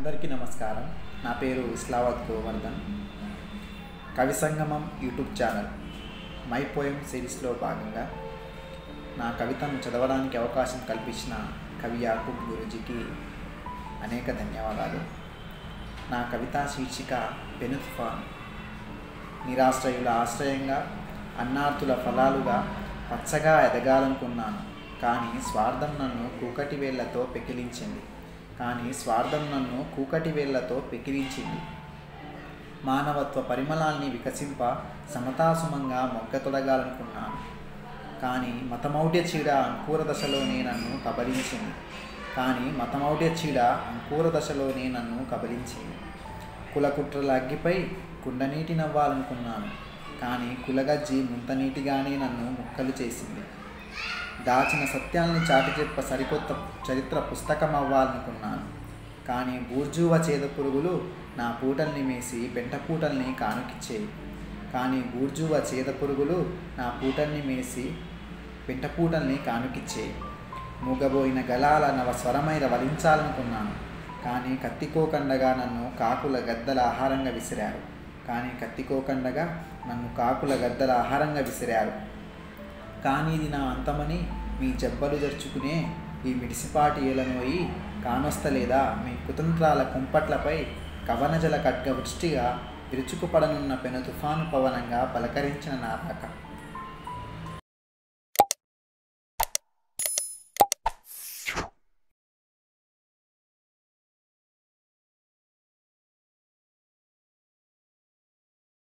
అందరికీ నమస్కారం నా పేరు ఇస్లావత్ గోవర్ధన్ కవి సంగమం యూట్యూబ్ ఛానల్ మై పోయం సిరీస్లో భాగంగా నా కవితను చదవడానికి అవకాశం కల్పించిన కవి యాకూబ్ గురూజీకి అనేక ధన్యవాదాలు నా కవితా శీర్షిక పెను తుఫాన్ నిరాశ్రయుల ఆశ్రయంగా అన్నార్థుల ఫలాలుగా పచ్చగా ఎదగాలనుకున్నాను కానీ స్వార్థం నన్ను కూకటి వేళ్లతో పెకిలించింది కానీ స్వార్థం నన్ను కూకటి వేళ్లతో పెకిలించింది మానవత్వ పరిమళాల్ని వికసింప సమతాసుమంగా మొగ్గ తొడగాలనుకున్నాను కానీ మతమౌఢ్య చీడ అంకూర దశలోనే నన్ను కబలించింది కానీ మతమౌఢ్య చీడ అంకూర దశలోనే నన్ను కబలించింది కులకుట్రల అగ్గిపై కుండనీటి నవ్వాలనుకున్నాను కానీ కులగజ్జి ముంతనీటిగానే నన్ను ముక్కలు చేసింది దాచిన సత్యాలను చాటి చెప్ప సరికొత్త చరిత్ర పుస్తకం అవ్వాలనుకున్నాను కానీ బూర్జువ చేద పురుగులు నా పూటల్ని మేసి పెంట పూటల్ని కానుకిచ్చేవి కానీ బూర్జువ చేద పురుగులు నా పూటల్ని మేసి పెంట పూటల్ని కానుకిచ్చేవి మూగబోయిన గలాల నవ స్వరమైన వలించాలనుకున్నాను కానీ కత్తికోకండగా నన్ను కాకుల గద్దల ఆహారంగా విసిరారు కానీ కత్తికోకండగా నన్ను కాకుల గద్దల ఆహారంగా విసిరారు కానీ ఇది నా అంతమని మీ జబ్బలు జరుచుకునే ఈ మిడిసిపాటి ఏలనోయి కానొస్తలేదా మీ కుతంత్రాల కుంపట్లపై కవనజల ఖడ్గ వృష్టిగా విరుచుకుపడనున్న పెను తుఫాను పవనంగా పలకరించిన నా రాక